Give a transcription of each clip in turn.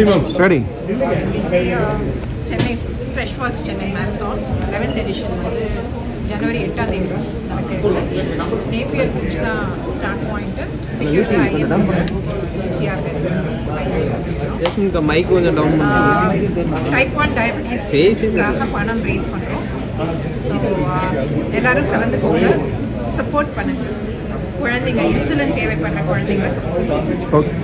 ready ma'am ready Chennai Freshworks Chennai marathon eleventh edition வந்து ஜனவரி எட்டாம் தேதி நடக்கிறது நேப்பியர் பீச் தான் ஸ்டார்ட் பாயிண்ட்டு டிக்கெட் ஐஎம் ஈஸியாக மைக் கொஞ்சம் டவுன் டைப் ஒன் டயபிட்டிஸ்க்காக பணம் ரேஸ் பண்ணுறோம் ஸோ எல்லாரும் கலந்துக்கோங்க சப்போர்ட் பண்ணுங்க குழந்தைங்க இன்சுலின் தேவைப்படுற குழந்தைங்களை சப்போர்ட் ஓகே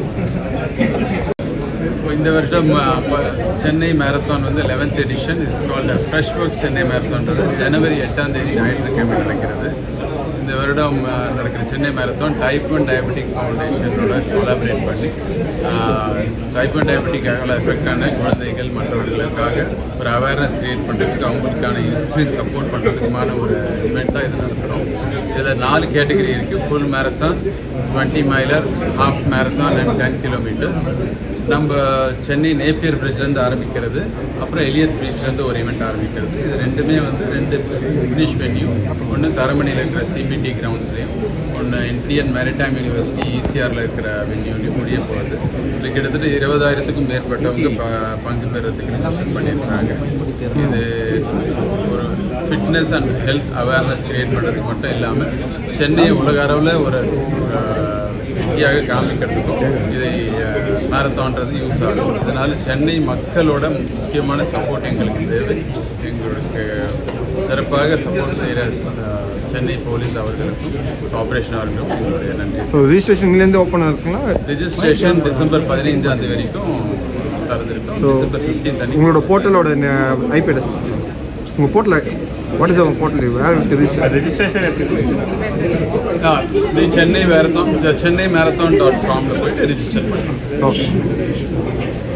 இந்த வருஷம் அ, ப- சென்னை மேரத்தான் வந்து eleventh edition is called Freshworks Chennai மேரத்தான்றது ஜனவரி எட்டாம் தேதி ஞாயிற்றுக்கிழமை நடக்கிறது இந்த வருடம் அ, நடக்கிற Chennai marathon type one diabetic ஃபவுண்டேஷனோட கொலாபரேட் பண்ணி டைப் ஒன் டயபெட்டிக்காக எஃபெக்ட் ஆன குழந்தைகள் மற்றவர்களுக்காக ஒரு அவேர்னஸ் கிரியேட் பண்ணுறதுக்கு அவங்களுக்கான இன்சுலின் சப்போர்ட் பண்ணுறதுக்குமான ஒரு இவெண்ட்டாக இது நடத்துகிறோம் இதில் நாலு கேட்டகரி இருக்குது full marathon twenty miler half marathon and ten kilometres நம்ம சென்னை நேப்பியர் பிரிட்ஜ்லேருந்து ஆரம்பிக்கிறது அப்புறம் எலியன்ஸ் பீச்லேருந்து ஒரு ஈவெண்ட் ஆரம்பிக்கிறது இது ரெண்டுமே வந்து ரெண்டு ஃபினிஷ் வென்யூ ஒன்று தரமணியில் இருக்கிற சிபிடி கிரவுண்ட்ஸ்லேயும் ஒன்று இந்தியன் மேரிடைம் யூனிவர்சிட்டி ஈசிஆரில் இருக்கிற வென்யூலையும் முடிய போகுது இது கிட்டத்தட்ட இருபதாயிரத்துக்கும் மேற்பட்டவங்க ப பங்கு பெறத்துக்கு ரிஜிஸ்டர் பண்ணியிருக்கிறாங்க இது ஒரு fitness and health awareness create பண்ணுறதுக்கு மட்டும் இல்லாமல் சென்னையை உலக அளவில் ஒரு சிட்டியாக காமிக்கிறதுக்கும் இதை மேரத்தான்றது யூஸ் ஆகும் இதனால் சென்னை மக்களோட முக்கியமான சப்போர்ட் எங்களுக்கு தேவை எங்களுக்கு சிறப்பாக சப்போர்ட் செய்கிற சென்னை போலீஸ் அவர்களுக்கும் ஆப்ரேஷன் அவர்களுக்கும் எங்களுடைய நன்றி ஸோ ரிஜிஸ்ட்ரேஷன் இங்கேருந்து ஓப்பன் இருக்குங்களா ரெஜிஸ்ட்ரேஷன் டிசம்பர் பதினைஞ்சாம் தேதி வரைக்கும் திறந்திருக்கோம் ஸோ டிசம்பர் ஃபிஃப்டீன் அன்னைக்கு உங்களோட போர்ட்டலோட ஐபி அட்ரஸ் உங்கள் portal what is our portal where register registration எடுத்துக்கிட்டு ஆ, இது Chennai marathon Chennai marathon dot காமில் போயிட்டு ரிஜிஸ்டர் பண்ணுறோம் ஓகே